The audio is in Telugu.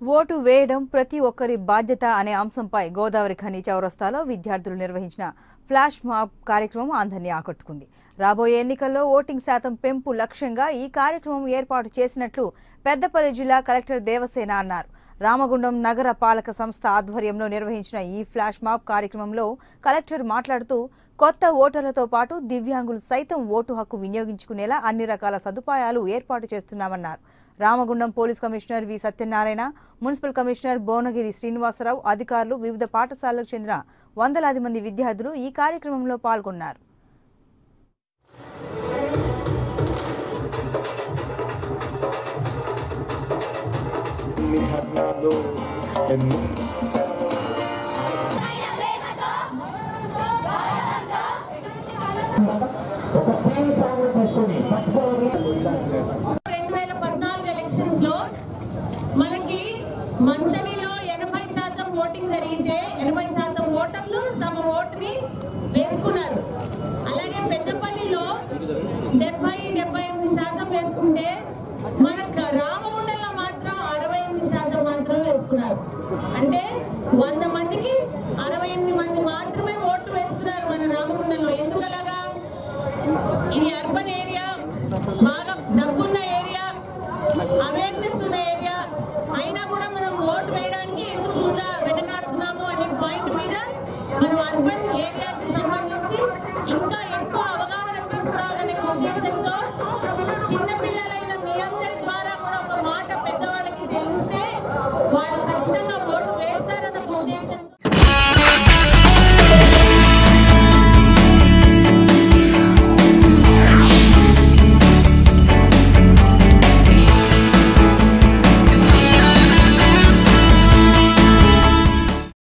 ఓటు వేయడం ప్రతి ఒక్కరి బాధ్యత అనే అంశంపై గోదావరి ఖని చౌరస్తాలో విద్యార్థులు నిర్వహించిన ఫ్లాష్ మాబ్ కార్యక్రమం అందరినీ ఆకట్టుకుంది రాబోయే ఎన్నికల్లో ఓటింగ్ శాతం పెంపు లక్ష్యంగా ఈ కార్యక్రమం ఏర్పాటు చేసినట్లు పెద్దపల్లి జిల్లా కలెక్టర్ దేవసేన అన్నారు రామగుండం నగర పాలక సంస్థ ఆధ్వర్యంలో నిర్వహించిన ఈ ఫ్లాష్ మాబ్ కార్యక్రమంలో కలెక్టర్ మాట్లాడుతూ కొత్త ఓటర్లతో పాటు దివ్యాంగులు సైతం ఓటు హక్కు వినియోగించుకునేలా అన్ని రకాల సదుపాయాలు ఏర్పాటు చేస్తున్నామన్నారు రామగుండం పోలీస్ కమిషనర్ వి సత్యనారాయణ మున్సిపల్ కమిషనర్ భువనగిరి శ్రీనివాసరావు అధికారులు వివిధ పాఠశాలలకు చెందిన వందలాది మంది విద్యార్థులు ఈ కార్యక్రమంలో పాల్గొన్నారు నిధనాలు ఎన్ని రెండు వేల పద్నాలుగు ఎలక్షన్స్ లో మనకి మంతనిలో ఎనభై శాతం ఓటింగ్ జరిగితే ఎనభై శాతం ఓటర్లు తమ ఓటుని వేసుకున్నారు అలాగే పెద్దపల్లిలో డెబ్బై డెబ్బై ఎనిమిది శాతం వేసుకుంటే మన రామగుండంలో మాత్రం అరవై ఎనిమిది శాతం మాత్రం వేసుకున్నారు అంటే వంద మందికి అరవై ఎనిమిది మంది మాత్రమే ఓట్లు వేస్తున్నారు మన రామగుండంలో ఎందుకలాగా ఇది అర్బన్ ఏరియా బాగా